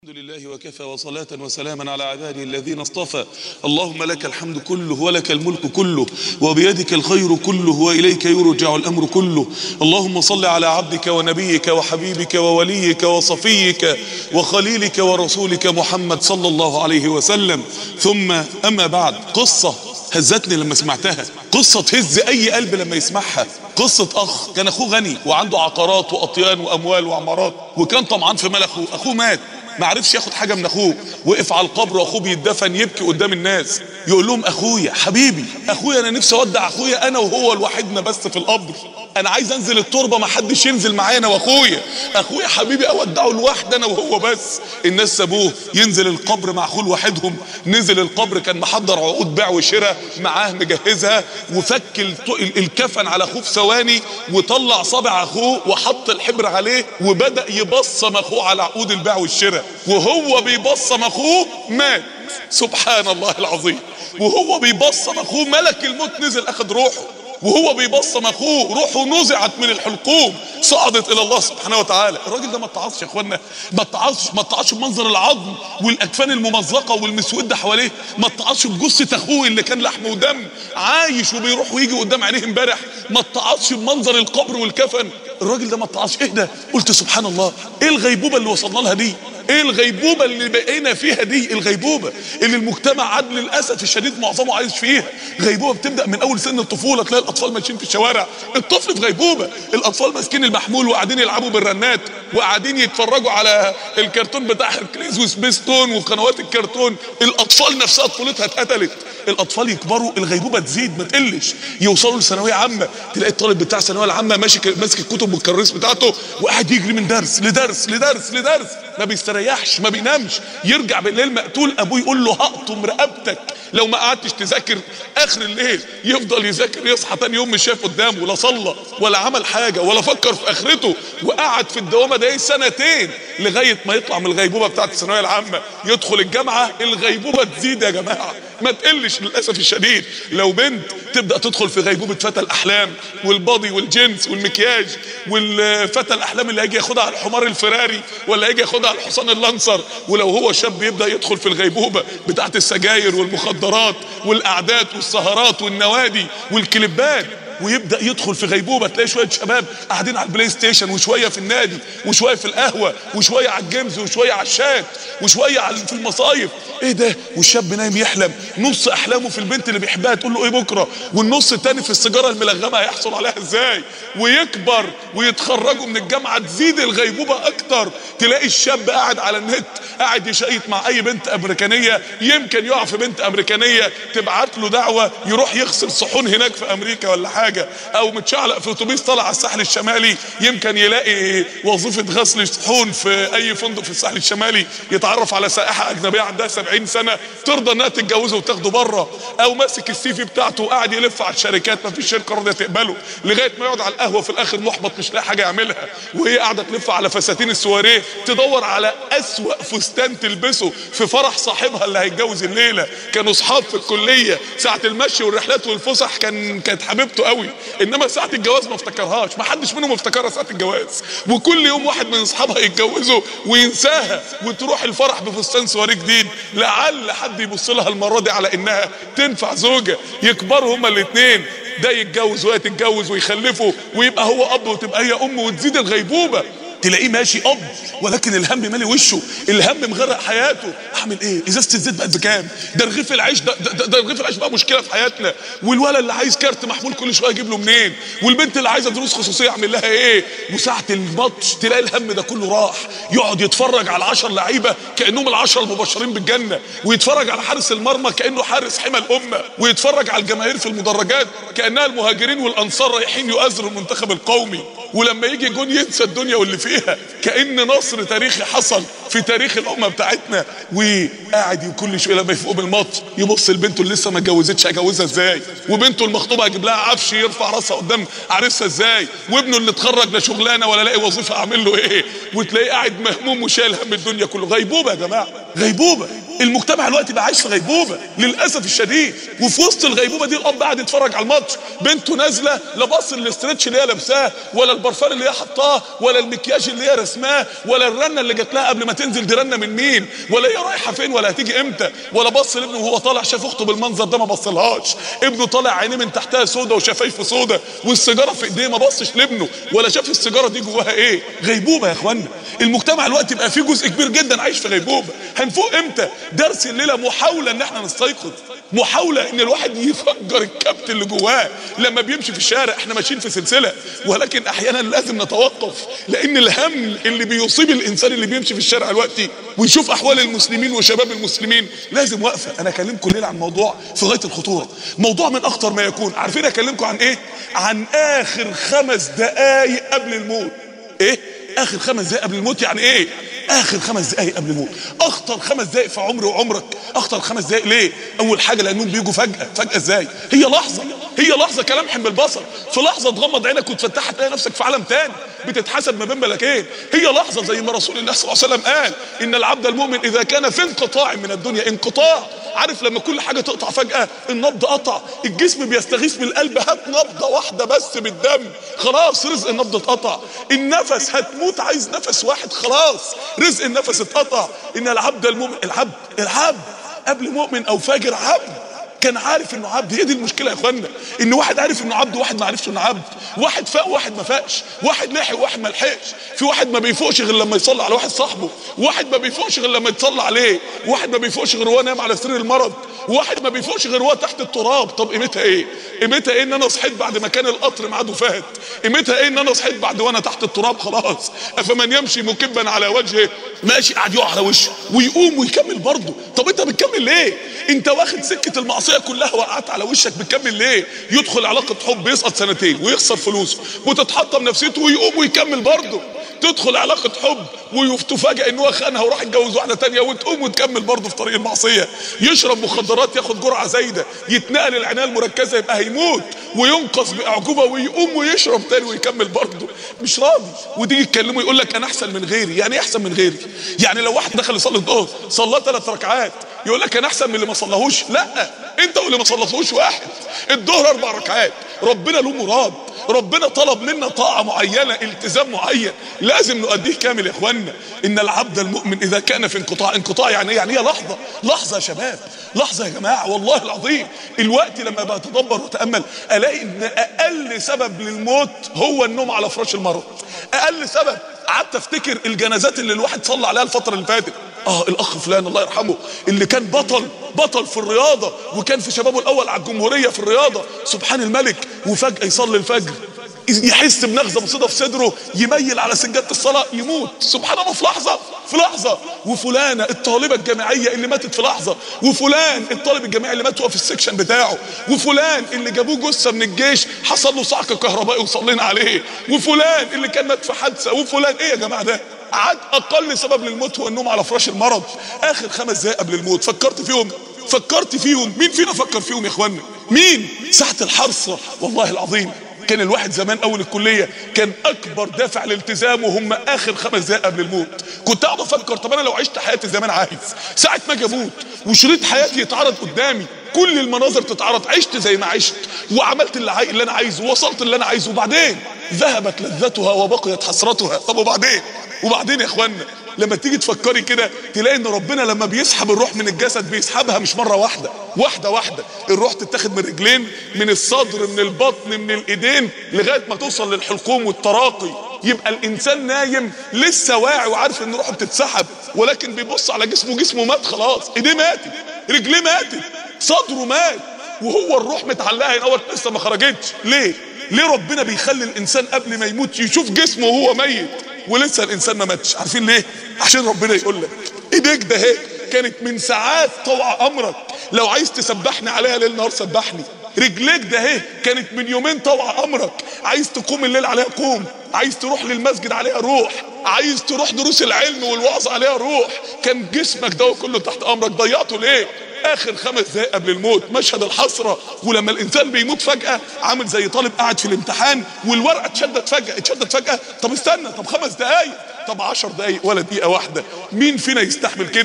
الحمد لله وكفى وصلاة وسلاما على عباده الذين اصطفى اللهم لك الحمد كله ولك الملك كله وبيدك الخير كله وإليك يرجع الأمر كله اللهم صل على عبدك ونبيك وحبيبك ووليك وصفيك وخليلك ورسولك محمد صلى الله عليه وسلم ثم أما بعد قصة هزتني لما سمعتها قصة تهز أي قلب لما يسمعها قصة أخ كان أخوه غني وعنده عقارات وأطيان وأموال وعمارات وكان طمعان في مال أخوه أخوه مات ما عرفش ياخد حاجه من اخوه وقف على القبر واخوه بيتدفن يبكي قدام الناس يقول لهم اخويا حبيبي اخويا انا نفسي اودع اخويا انا وهو لوحدنا بس في القبر انا عايز انزل التربه ما حدش ينزل معايا انا واخويا اخويا حبيبي اودعه لوحدي انا وهو بس الناس سابوه ينزل القبر مع اخوه لوحدهم نزل القبر كان محضر عقود بيع وشراء معاه مجهزها وفك الت- الكفن على اخوه في ثواني وطلع صابع اخوه وحط الحبر عليه وبدا يبصم اخوه على عقود البيع والشراء وهو بيبصم اخوه مات سبحان الله العظيم وهو بيبصم اخوه ملك الموت نزل اخذ روحه وهو بيبصم اخوه روحه نزعت من الحلقوم صعدت الى الله سبحانه وتعالى الراجل ده ما اتعظش يا اخوانا ما اتعظش ما اتعظش بمنظر العظم والاكفان الممزقه والمسوده حواليه ما اتعظش بجثه اخوه اللي كان لحم ودم عايش وبيروح ويجي قدام عينيه امبارح ما اتعظش بمنظر القبر والكفن الراجل ده ما اتعظش ايه ده قلت سبحان الله ايه الغيبوبه اللي وصلنا لها دي ايه الغيبوبه اللي بقينا فيها دي الغيبوبه اللي المجتمع عاد للاسف الشديد معظمه عايش فيها غيبوبه بتبدا من اول سن الطفوله تلاقي الاطفال ماشيين في الشوارع الطفل في غيبوبه الاطفال ماسكين المحمول وقاعدين يلعبوا بالرنات وقاعدين يتفرجوا على الكرتون بتاع هيركليز وسبيستون وقنوات الكرتون الاطفال نفسها طفولتها اتقتلت الاطفال يكبروا الغيبوبه تزيد ما تقلش يوصلوا لثانويه عامه تلاقي الطالب بتاع الثانويه العامه ماشي ماسك الكتب والكراسي بتاعته وقاعد يجري من درس لدرس لدرس لدرس ما بيستريحش ما بينامش يرجع بالليل مقتول ابوه يقول له هقطم رقبتك لو ما قعدتش تذاكر اخر الليل يفضل يذاكر يصحى تاني يوم مش شايف قدامه لا صلى ولا عمل حاجه ولا فكر في اخرته وقعد في الدوامه ده سنتين لغايه ما يطلع من الغيبوبه بتاعت الثانويه العامه يدخل الجامعه الغيبوبه تزيد يا جماعه ما تقلش للاسف الشديد لو بنت تبدا تدخل في غيبوبه فتى الاحلام والبادي والجنس والمكياج والفتى الاحلام اللي هيجي ياخدها على الحمار الفراري ولا هيجي ياخدها على الحصان اللانسر ولو هو شاب يبدا يدخل في الغيبوبه بتاعت السجاير والمخدرات والقعدات والسهرات والنوادي والكليبات ويبدا يدخل في غيبوبه تلاقي شويه شباب قاعدين على البلاي ستيشن وشويه في النادي وشويه في القهوه وشويه على الجيمز وشويه على الشات وشويه على في المصايف ايه ده والشاب نايم يحلم نص احلامه في البنت اللي بيحبها تقول له ايه بكره والنص التاني في السيجاره الملغمه هيحصل عليها ازاي ويكبر ويتخرجوا من الجامعه تزيد الغيبوبه اكتر تلاقي الشاب قاعد على النت قاعد يشيط مع اي بنت امريكانيه يمكن يقع في بنت امريكانيه تبعت له دعوه يروح يغسل صحون هناك في امريكا ولا حاجه او متشعلق في اتوبيس طالع على الساحل الشمالي يمكن يلاقي وظيفه غسل صحون في اي فندق في الساحل الشمالي يتعرف على سائحه اجنبيه عندها 70 سنه ترضى انها تتجوزه وتاخده بره او ماسك السي في بتاعته وقاعد يلف على الشركات ما فيش شركه راضيه تقبله لغايه ما يقعد على القهوه في الاخر محبط مش لاقي حاجه يعملها وهي قاعده تلف على فساتين السواريه تدور على اسوأ فستان تلبسه في فرح صاحبها اللي هيتجوز الليله كانوا اصحاب في الكليه ساعه المشي والرحلات والفسح كان كانت حبيبته قوي انما ساعه الجواز ما افتكرهاش ما حدش منهم افتكرها ساعه الجواز وكل يوم واحد من اصحابها يتجوزوا وينساها وتروح الفرح بفستان سواري جديد لعل حد يبص لها المره دي على انها تنفع زوجه يكبروا هما الاثنين ده يتجوز وهي تتجوز ويخلفوا ويبقى هو اب وتبقى هي ام وتزيد الغيبوبه تلاقيه ماشي اب ولكن الهم مالي وشه الهم مغرق حياته اعمل ايه ازازه الزيت بقت بكام ده رغيف العيش ده, ده, ده, ده رغيف العيش بقى مشكله في حياتنا والولد اللي عايز كارت محمول كل شويه اجيب له منين والبنت اللي عايزه دروس خصوصيه اعمل لها ايه وساعه الماتش تلاقي الهم ده كله راح يقعد يتفرج على 10 لعيبه كانهم العشره المبشرين بالجنه ويتفرج على حارس المرمى كانه حارس حمى الامه ويتفرج على الجماهير في المدرجات كانها المهاجرين والانصار رايحين يؤازروا المنتخب القومي ولما يجي جون ينسى الدنيا واللي فيها كأن نصر تاريخي حصل في تاريخ الأمة بتاعتنا وقاعد كل شوية لما يفوق من الماتش يبص لبنته اللي لسه ما اتجوزتش هجوزها ازاي وبنته المخطوبة هجيب لها عفش يرفع راسها قدام عريسها ازاي وابنه اللي اتخرج لا شغلانة ولا لاقي وظيفة اعمل له ايه وتلاقيه قاعد مهموم وشايل هم الدنيا كله غيبوبة يا جماعة غيبوبه المجتمع دلوقتي بقى عايش في غيبوبه للاسف الشديد وفي وسط الغيبوبه دي الاب قاعد يتفرج على الماتش بنته نازله لا باص الاسترتش اللي هي لابساه ولا البرفان اللي هي حطاه ولا المكياج اللي هي رسماه ولا الرنه اللي جات لها قبل ما تنزل دي رنه من مين ولا هي رايحه فين ولا هتيجي امتى ولا بص لابنه وهو طالع شاف اخته بالمنظر ده ما بصلهاش ابنه طالع عينيه من تحتها سودا وشفايفه سودا والسيجاره في ايديه ما بصش لابنه ولا شاف السيجاره دي جواها ايه غيبوبه يا اخوانا المجتمع دلوقتي بقى فيه جزء كبير جدا عايش في غيبوبه هنفوق امتى درس الليله محاوله ان احنا نستيقظ محاوله ان الواحد يفجر الكبت اللي جواه لما بيمشي في الشارع احنا ماشيين في سلسله ولكن احيانا لازم نتوقف لان الهم اللي بيصيب الانسان اللي بيمشي في الشارع دلوقتي ويشوف احوال المسلمين وشباب المسلمين لازم وقفه انا اكلمكم الليله عن موضوع في غايه الخطوره موضوع من اخطر ما يكون عارفين اكلمكم عن ايه عن اخر خمس دقائق قبل الموت ايه اخر خمس دقائق قبل الموت يعني ايه اخر خمس دقائق قبل الموت اخطر خمس دقائق في عمري وعمرك اخطر خمس دقائق ليه اول حاجه لانهم بيجوا فجاه فجاه ازاي هي لحظه هي لحظه كلمح بالبصر في لحظه تغمض عينك وتفتحها تلاقي نفسك في عالم تاني بتتحسب ما بين ملكين هي لحظه زي ما رسول الله صلى الله عليه وسلم قال ان العبد المؤمن اذا كان في انقطاع من الدنيا انقطاع عارف لما كل حاجه تقطع فجاه النبض قطع الجسم بيستغيث بالقلب هات نبضه واحده بس بالدم خلاص رزق النبض اتقطع النفس هتموت عايز نفس واحد خلاص رزق النفس اتقطع ان العبد المؤمن العبد العبد قبل مؤمن او فاجر عبد كان عارف انه عبد هي دي المشكله يا اخوانا ان واحد عارف انه عبد وواحد ما عرفش انه عبد واحد فاق وواحد ما فاقش واحد لحق وواحد ما لحقش في واحد ما بيفوقش غير لما يصلي على واحد صاحبه واحد ما بيفوقش غير لما يتصلى عليه واحد ما بيفوقش غير وهو نايم على سرير المرض واحد ما بيفوقش غير وهو تحت التراب طب قيمتها ايه قيمتها ايه ان انا صحيت بعد ما كان القطر ميعاده فات قيمتها ايه ان انا صحيت بعد وانا تحت التراب خلاص افمن يمشي مكبا على وجهه ماشي قاعد يقع على وشه ويقوم ويكمل برضه طب انت بتكمل ليه انت واخد سكه المعصيه كلها وقعت على وشك بتكمل ليه يدخل علاقه حب يسقط سنتين ويخسر فلوسه وتتحطم نفسيته ويقوم ويكمل برضه تدخل علاقة حب وتفاجئ ان هو خانها وراح يتجوز واحدة تانية وتقوم وتكمل برضه في طريق المعصية يشرب مخدرات ياخد جرعة زايدة يتنقل العناية المركزة يبقى هيموت وينقص بأعجوبة ويقوم ويشرب تاني ويكمل برضه مش راضي وتيجي تكلمه يقول لك انا احسن من غيري يعني ايه احسن من غيري يعني لو واحد دخل يصلي الظهر صلى ثلاث ركعات يقول لك انا احسن من اللي ما صلاهوش لا انت واللي ما صلتهوش واحد الظهر اربع ركعات ربنا له مراد ربنا طلب منا طاعة معينة التزام معين لازم نؤديه كامل يا اخوانا ان العبد المؤمن اذا كان في انقطاع انقطاع يعني ايه يعني هي لحظة لحظة يا شباب لحظة يا جماعة والله العظيم الوقت لما بتدبر وتأمل الاقي ان اقل سبب للموت هو النوم على فراش المرض اقل سبب قعدت افتكر الجنازات اللي الواحد صلى عليها الفترة اللي فاتت اه الاخ فلان الله يرحمه اللي كان بطل بطل في الرياضة وكان في شبابه الاول على الجمهورية في الرياضة سبحان الملك وفجأة يصلي الفجر يحس بنغزة بسيطة في صدره يميل على سجادة الصلاة يموت سبحان الله في لحظة في لحظة وفلانة الطالبة الجامعية اللي ماتت في لحظة وفلان الطالب الجامعي اللي مات وهو في السكشن بتاعه وفلان اللي جابوه جثة من الجيش حصل له صعق كهربائي وصلينا عليه وفلان اللي كان مات في حادثة وفلان ايه يا جماعة ده عاد اقل سبب للموت هو النوم على فراش المرض اخر خمس دقايق قبل الموت فكرت فيهم فكرت فيهم مين فينا فكر فيهم يا اخوانا مين ساعة الحرصة والله العظيم كان الواحد زمان اول الكليه كان اكبر دافع لالتزامه هم اخر خمس دقايق قبل الموت كنت اقعد افكر طب انا لو عشت حياتي زي ما انا عايز ساعه ما اجي اموت وشريط حياتي يتعرض قدامي كل المناظر تتعرض عشت زي ما عشت وعملت اللي, عاي... اللي انا عايزه ووصلت اللي انا عايزه وبعدين ذهبت لذتها وبقيت حسرتها طب وبعدين وبعدين يا اخوانا لما تيجي تفكري كده تلاقي ان ربنا لما بيسحب الروح من الجسد بيسحبها مش مره واحده واحده واحده الروح تتاخد من الرجلين من الصدر من البطن من الايدين لغايه ما توصل للحلقوم والتراقي يبقى الانسان نايم لسه واعي وعارف ان روحه بتتسحب ولكن بيبص على جسمه جسمه مات خلاص ايديه ماتت رجليه ماتت صدره مات وهو الروح متعلقه هنا لسه ما خرجتش ليه ليه ربنا بيخلي الانسان قبل ما يموت يشوف جسمه وهو ميت ولسه الانسان ما ماتش عارفين ليه عشان ربنا يقول لك ايديك ده هيك كانت من ساعات طوع امرك لو عايز تسبحني عليها ليل نهار سبحني رجليك ده اهي كانت من يومين طوع امرك عايز تقوم الليل عليها قوم عايز تروح للمسجد عليها روح عايز تروح دروس العلم والوعظ عليها روح كان جسمك ده كله تحت امرك ضيعته ليه اخر خمس دقايق قبل الموت مشهد الحسره ولما الانسان بيموت فجاه عامل زي طالب قاعد في الامتحان والورقه اتشدت فجاه اتشدت فجاه طب استنى طب خمس دقايق طب عشر دقايق ولا دقيقه واحده مين فينا يستحمل كده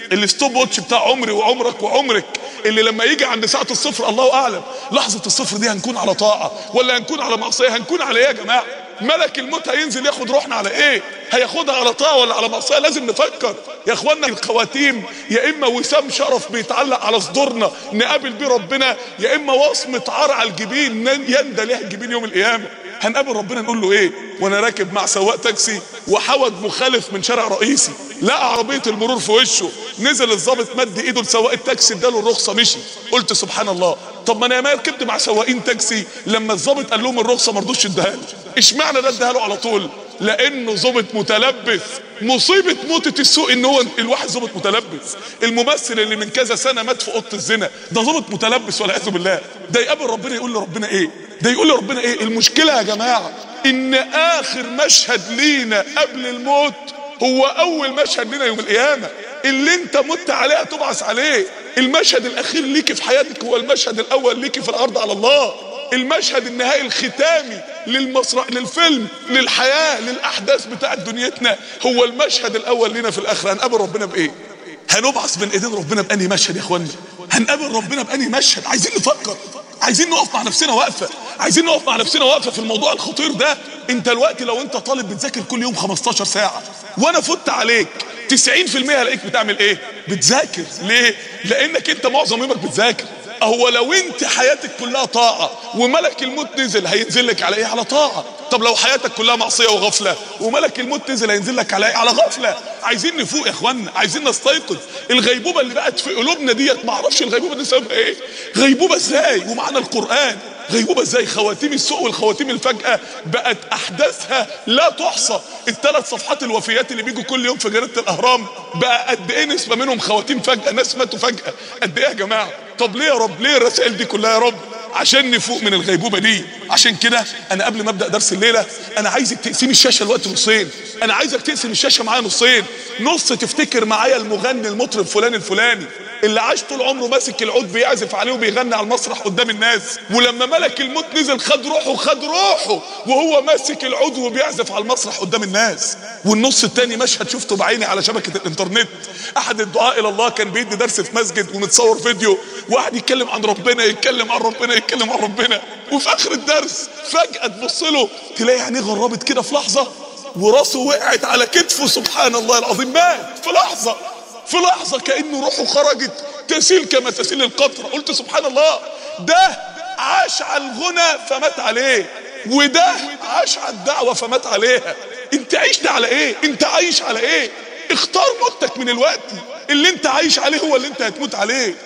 الستوب واتش بتاع عمري وعمرك وعمرك اللي لما يجي عند ساعه الصفر الله اعلم لحظه الصفر دي هنكون على طاعه ولا هنكون على معصيه هنكون على ايه يا جماعه ملك الموت هينزل ياخد روحنا على ايه هياخدها على طاعه ولا على معصيه لازم نفكر يا اخوانا الخواتيم يا اما وسام شرف بيتعلق على صدورنا نقابل بيه ربنا يا اما وصمه عار على الجبين يندى ليها الجبين يوم القيامه هنقابل ربنا نقول له ايه وانا راكب مع سواق تاكسي وحود مخالف من شارع رئيسي لقى عربيه المرور في وشه نزل الظابط مد ايده لسواق التاكسي اداله الرخصه مشي قلت سبحان الله طب ما انا ما ركبت مع سواقين تاكسي لما الظابط قال لهم الرخصه ما رضوش اداها له اشمعنى ده اداها له على طول لانه ظابط متلبس مصيبه موتة السوق ان هو الواحد ظابط متلبس الممثل اللي من كذا سنه مات في اوضه الزنا ده ظابط متلبس والعياذ بالله ده يقابل ربنا يقول لربنا ايه ده يقول لربنا ايه المشكله يا جماعه ان اخر مشهد لينا قبل الموت هو اول مشهد لنا يوم القيامه اللي انت مت عليه هتبعث عليه المشهد الاخير ليكي في حياتك هو المشهد الاول ليكي في الارض على الله المشهد النهائي الختامي للمسرح للفيلم للحياه للاحداث بتاعت دنيتنا هو المشهد الاول لنا في الاخره هنقابل ربنا بايه هنبعث بين ايدين ربنا باني مشهد يا اخوانا هنقابل ربنا باني مشهد عايزين نفكر عايزين نقف مع نفسنا وقفه عايزين نقف مع نفسنا وقفه في الموضوع الخطير ده انت دلوقتي لو انت طالب بتذاكر كل يوم 15 ساعه وانا فت عليك 90% هلاقيك بتعمل ايه بتذاكر ليه لانك انت معظم يومك بتذاكر هو لو انت حياتك كلها طاعه وملك الموت نزل هينزل لك على ايه على طاعه طب لو حياتك كلها معصيه وغفله وملك الموت نزل هينزل لك على ايه على غفله عايزين نفوق يا اخوانا عايزين نستيقظ الغيبوبه اللي بقت في قلوبنا ديت ما اعرفش الغيبوبه دي سببها ايه غيبوبه ازاي ومعنى القران غيبوبه ازاي خواتيم السوء والخواتيم الفجأة بقت احداثها لا تحصى الثلاث صفحات الوفيات اللي بيجوا كل يوم في جريدة الاهرام بقى قد ايه نسبة منهم خواتيم فجأة ناس ماتوا فجأة قد ايه يا جماعة طب ليه يا رب ليه الرسائل دي كلها يا رب عشان نفوق من الغيبوبة دي عشان كده انا قبل ما ابدا درس الليلة انا عايزك تقسمي الشاشة الوقت نصين انا عايزك تقسم الشاشة معايا نصين نص تفتكر معايا المغني المطرب فلان الفلاني اللي عاش طول عمره ماسك العود بيعزف عليه وبيغني على المسرح قدام الناس ولما ملك الموت نزل خد روحه خد روحه وهو ماسك العود وبيعزف على المسرح قدام الناس والنص التاني مشهد شفته بعيني على شبكة الانترنت احد الدعاء الى الله كان بيدي درس في مسجد ومتصور فيديو واحد يتكلم عن ربنا يتكلم عن ربنا يتكلم عن ربنا وفي اخر الدرس فجأة تبص له تلاقي عينيه غربت كده في لحظة وراسه وقعت على كتفه سبحان الله العظيم مات في لحظة في لحظة كأنه روحه خرجت تسيل كما تسيل القطرة قلت سبحان الله ده عاش على الغنى فمات عليه وده عاش على الدعوة فمات عليها انت عشت على ايه انت عايش على ايه اختار موتك من الوقت اللي انت عايش عليه هو اللي انت هتموت عليه